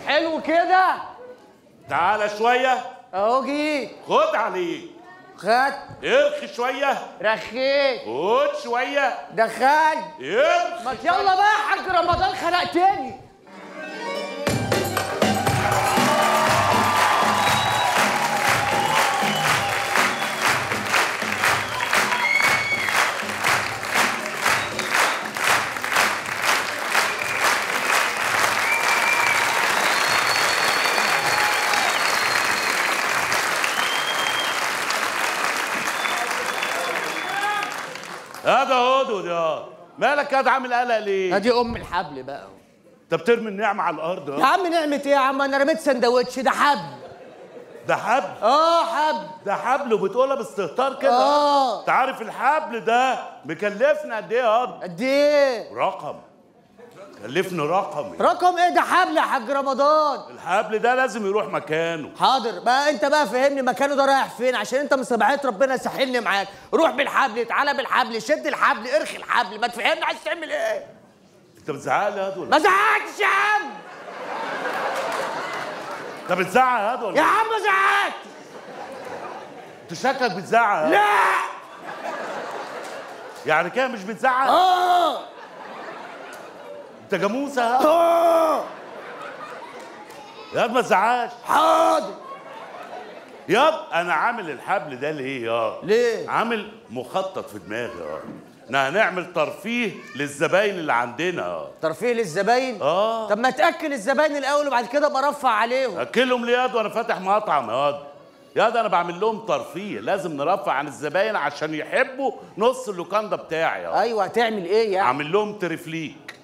حلو كده تعالى شويه اهو جيت خد عليك خد ارخي شويه رخيت خد شويه دخل ارخي ما يلا بقى يا حاج رمضان خنقتني هذا هدهد يا مالك يا عامل قلق ليه؟ ادي ام الحبل بقى انت بترمي النعمه على الارض يا ها؟ عم نعمة ايه يا عم انا رميت سندوتش ده حبل ده حبل اه حبل ده حبل وبتقولها باستهتار كده آه. انت عارف الحبل ده مكلفنا قد ايه يا قد قد ايه رقم كلفني رقم رقم ايه ده حبل يا حاج رمضان الحبل ده لازم يروح مكانه حاضر بقى انت بقى فهمني مكانه ده رايح فين عشان انت من سبعات ربنا سهلني معاك روح بالحبل تعالى بالحبل شد الحبل ارخي الحبل ما تفهمني عايز تعمل ايه انت بتزعق لي يا هاد ولا ما زعقتش يا عم انت بتزعق يا هاد يا ولا عم ما زعقت انت شكلك بتزعق يا هاد. لا يعني كده مش بتزعق اه انت جاموسه يا هاد. اه يا هاد ما تزعقش حاضر يا هاد انا عامل الحبل ده ليه يا ليه؟ عامل مخطط في دماغي يا احنا هنعمل ترفيه للزباين اللي عندنا يا ترفيه للزباين اه طب ما تاكل الزباين الاول وبعد كده ابقى ارفع عليهم اكلهم ليه ياد وانا فاتح مطعم يا واد ياد انا بعمل لهم ترفيه لازم نرفع عن الزباين عشان يحبوا نص اللوكاندا بتاعي يا ايوه هتعمل ايه يعني عامل لهم ترفليك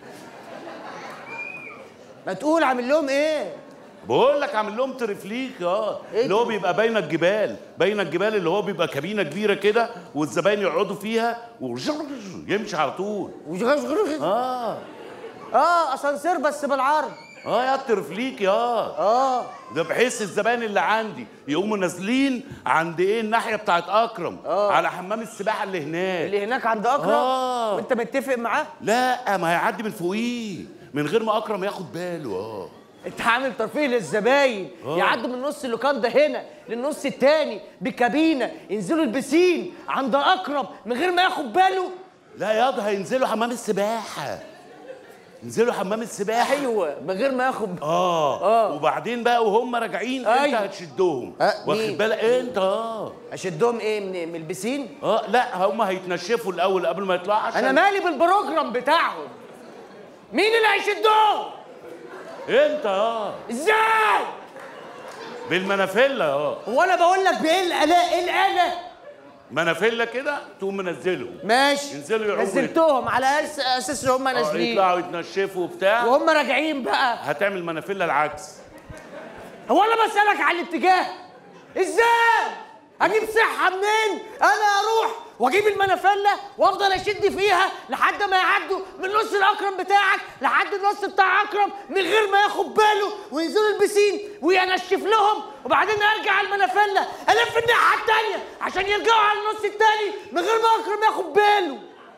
ما تقول عامل لهم ايه بقول لك عامل لهم ترفليك اه إيه اللي هو ده؟ بيبقى بين الجبال بين الجبال اللي هو بيبقى كابينه كبيره كده والزباين يقعدوا فيها ويمشي على طول اه اه اسانسير بس بالعرض اه يا الترفليك يا اه ده بحيث الزبائن اللي عندي يقوموا نازلين عند ايه الناحيه بتاعت اكرم آه. على حمام السباحه اللي هناك اللي هناك عند اكرم آه. وانت متفق معاه لا ما هيعدي من فوقيه من غير ما اكرم ياخد باله اه انت عامل ترفيه للزباين آه. يعدوا من نص اللوكاندا هنا للنص التاني بكابينه ينزلوا البسين عند اكرم من غير ما ياخد باله لا ياض هينزلوا حمام السباحه ينزلوا حمام السباحه ايوه من غير ما ياخد اه, آه. وبعدين بقى وهم راجعين أيوة. انت هتشدهم آه، واخد مين؟ بالك انت اه اشدهم ايه من, من البسين اه لا هم هيتنشفوا الاول قبل ما يطلعوا عشان انا مالي بالبروجرام بتاعهم مين اللي هيشدهم انت اه ازاي بالمنافله اه هو انا بقول لك بايه الاله ايه الاله منافله كده تقوم منزلهم ماشي ينزلوا يعوموا نزلتهم على أس- اساس ان هم آه، نازلين يطلعوا يتنشفوا وبتاع وهم راجعين بقى هتعمل منافله العكس هو انا بسالك على الاتجاه ازاي اجيب صحه منين انا اروح واجيب المنافله وافضل اشد فيها لحد ما يعدوا من نص الاكرم بتاعك لحد النص بتاع اكرم من غير ما ياخد باله وينزلوا البسين وينشف لهم وبعدين ارجع على المنافله الف الناحيه التانيه عشان يرجعوا على النص التاني من غير ما اكرم ياخد باله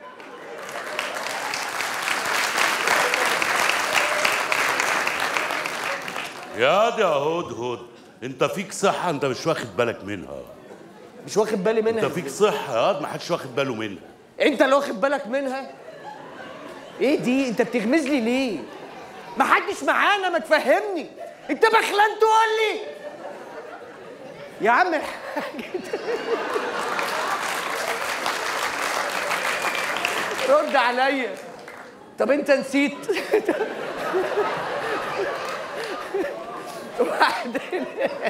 يا دي يا هدهد انت فيك صحه انت مش واخد بالك منها مش واخد بالي انت منها فيك صحه يا ما حدش واخد باله منها انت اللي واخد بالك منها ايه دي انت بتغمز لي ليه ما حدش معانا ما تفهمني انت بخلان تقول لي يا عم الحاج رد عليا طب انت نسيت وبعدين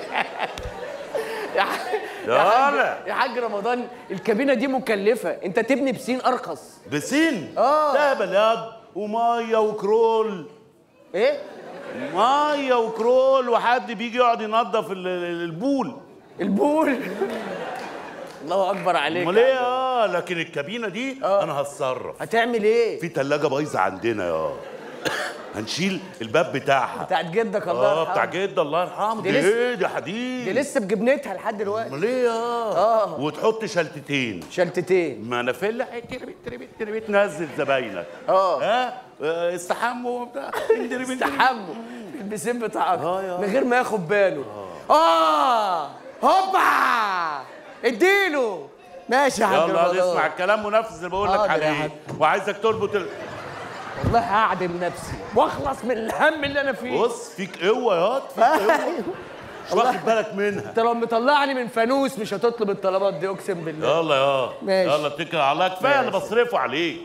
يا ح- يا حاج- ولا. يا حاج رمضان الكابينه دي مكلفه انت تبني بسين ارخص بسين آه. لا بلاد وميه وكرول ايه ميه وكرول وحد بيجي يقعد ينظف ال- ال- البول البول الله اكبر عليك امال ايه اه لكن الكابينه دي انا هتصرف هتعمل ايه في تلاجة بايظه عندنا يا هنشيل الباب بتاعها بتاعت جدك الله اه يرحمه بتاع جد الله يرحمه دي دي لسه- ايه دي حديد دي لسه بجبنتها لحد دلوقتي امال ايه اه آه. وتحط شلتتين شلتتين منافله تربت تربت تربت نزل زباينك آه. ها آه، استحموا وبتاع استحموا البسين بتاعك آه يا. من غير ما ياخد باله اه هوبا اديله ماشي يا حاج يلا رمضان اسمع الكلام ونفذ اللي بقول لك حاضر يا عليه حاج. وعايزك تربط ال... والله هعدم نفسي واخلص من الهم اللي انا فيه بص فيك قوه ياض فيك قوه أيوه. مش واخد بالك منها انت لو مطلعني من فانوس مش هتطلب الطلبات دي اقسم بالله يلا يا ماشي. يلا اتكل على الله كفايه اللي ماشي. بصرفه عليك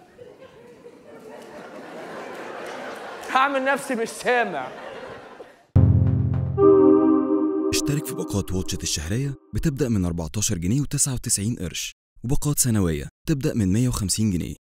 هعمل نفسي مش سامع اشترك في باقات واتشت الشهرية بتبدأ من 14 جنيه و99 قرش وباقات سنوية تبدأ من 150 جنيه